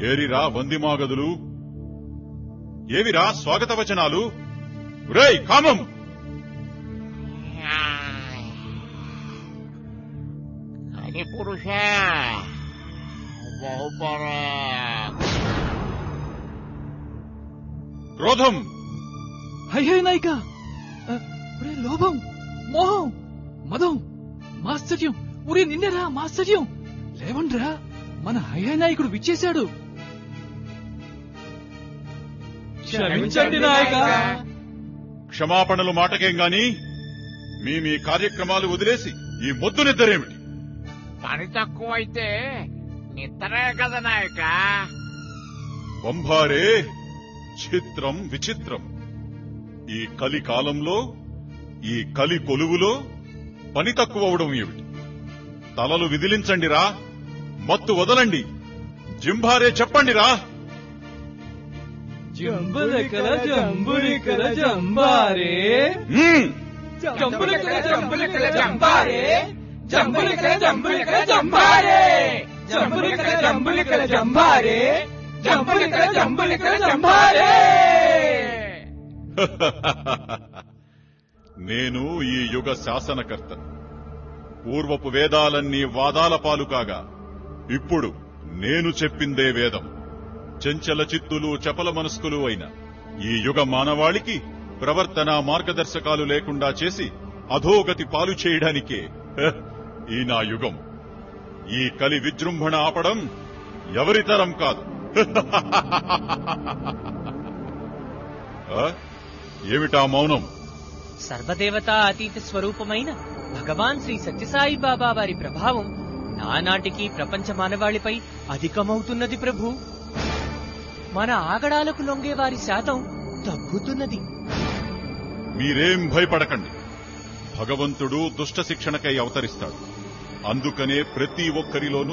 ఏరిరా వందిమాగదులు ఏవిరా స్వాగత వచనాలు రేయ్ కామం అని పురుష బహుపర క్రోధం హై హై నాయిక ఆ, ఒరే లోభం మోహం మదం మాశ్చర్యం ఒరే నిన్నరా మాశ్చర్యం లేవండ్రా మన హై హై నాయకుడు విచ్చేశాడు క్షమించండి నాయక క్షమాపణలు మాటకేం గాని మీ మీ కార్యక్రమాలు వదిలేసి ఈ మొద్దు నిద్రేమిటి పని తక్కువైతే నిద్రే కదా నాయక వంభారే చిత్రం విచిత్రం ఈ కలి కాలంలో ఈ కలి కొలువులో పని తక్కువవడం ఏమిటి తలలు విదిలించండిరా మత్తు వదలండి జింభారే చెప్పండిరా జంబులెక్కల జంబులికల జంబారే మ్మ్! జంబులెక్కల జంబులికల జంబారే జంబులికల జంబులికల జంబారే జంబులికల జంబులికల జంబారే జంబులికల జంబులికల జంబారే నేను ఈ యుగ శాసనకర్త పూర్వపు వేదాలన్నీ వాదాల పాలు కాగా ఇప్పుడు నేను చెప్పిందే వేదం చెంచల చిత్తులు చపల మనస్కులు అయిన ఈ యుగ మానవాళికి ప్రవర్తన మార్గదర్శకాలు లేకుండా చేసి అధోగతి పాలు చేయడానికే హ, ఈ నా యుగం ఈ కలి విజృంభణ ఆపడం ఎవరితరం కాదు ఆ? ఏమిటా మౌనం సర్వదేవతా అతీత స్వరూపమైన భగవాన్ శ్రీ సత్యసాయి బాబా వారి ప్రభావం నానాటికి ప్రపంచ మానవాళిపై అధికమవుతున్నది ప్రభు మన ఆగడాలకు లొంగే వారి శాతం తగ్గుతున్నది మీరేం భయపడకండి భగవంతుడు దుష్ట శిక్షణకై అవతరిస్తాడు అందుకనే ప్రతి ఒక్కరిలోనూ